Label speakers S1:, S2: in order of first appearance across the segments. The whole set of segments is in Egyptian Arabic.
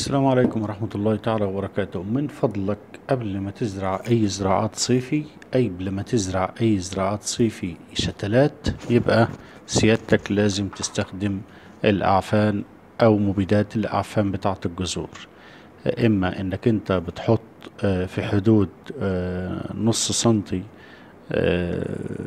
S1: السلام عليكم ورحمة الله تعالى وبركاته من فضلك قبل ما تزرع أي زراعات صيفي أي قبل ما تزرع أي زراعات صيفي شتلات يبقى سيادتك لازم تستخدم الأعفان أو مبيدات الأعفان بتاعة الجذور إما إنك أنت بتحط آه، في حدود آه، نص سنتي آه،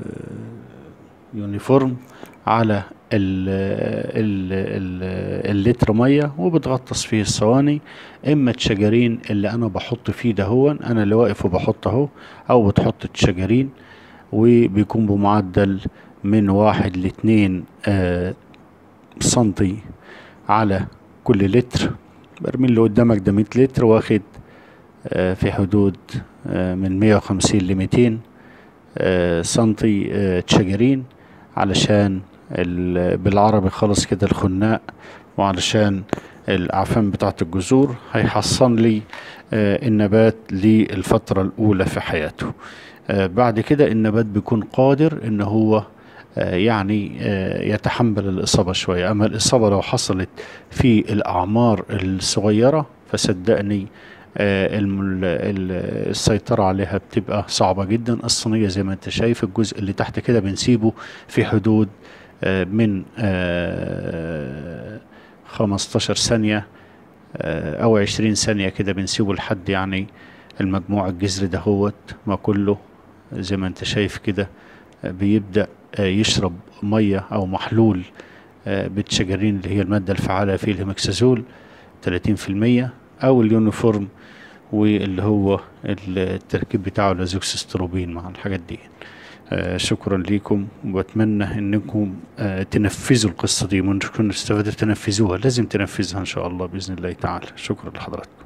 S1: يونيفورم على ال ال ال اللتر ميه وبتغطس فيه الصواني اما الشجرين اللي انا بحط فيه دهون انا اللي واقف وبحط اهو او بتحط الشجرين وبيكون بمعدل من واحد لاتنين آه سنتي على كل لتر برميل اللي قدامك ده مية لتر واخد آه في حدود آه من مية وخمسين لميتين آه سنتي آه شجرين علشان ال- بالعربي خالص كده الخناق وعلشان الأعفان بتاعة الجذور هيحصن لي آه، النبات للفترة الأولى في حياته آه، بعد كده النبات بيكون قادر إن هو آه، يعني آه، يتحمل الإصابة شوية أما الإصابة لو حصلت في الأعمار الصغيرة فصدقني آه، الم- ال- السيطرة عليها بتبقى صعبة جدا الصينية زي ما انت شايف الجزء اللي تحت كده بنسيبه في حدود آه، من آه، 15 ثانية آه، أو 20 ثانية كده بنسيبه لحد يعني المجموع الجذري دهوت ما كله زي ما انت شايف كده آه، بيبدأ آه، يشرب مية أو محلول آه، بالشجرين اللي هي المادة الفعالة فيه الهيمكسازول 30% أو اليونيفورم واللي هو التركيب بتاعه لازوكسستروبين مع الحاجات دي آه شكرا ليكم وبتمنى انكم آه تنفذوا القصة دي من تكونوا استفادوا تنفذوها لازم تنفذها ان شاء الله بإذن الله تعالى شكرا لحضراتكم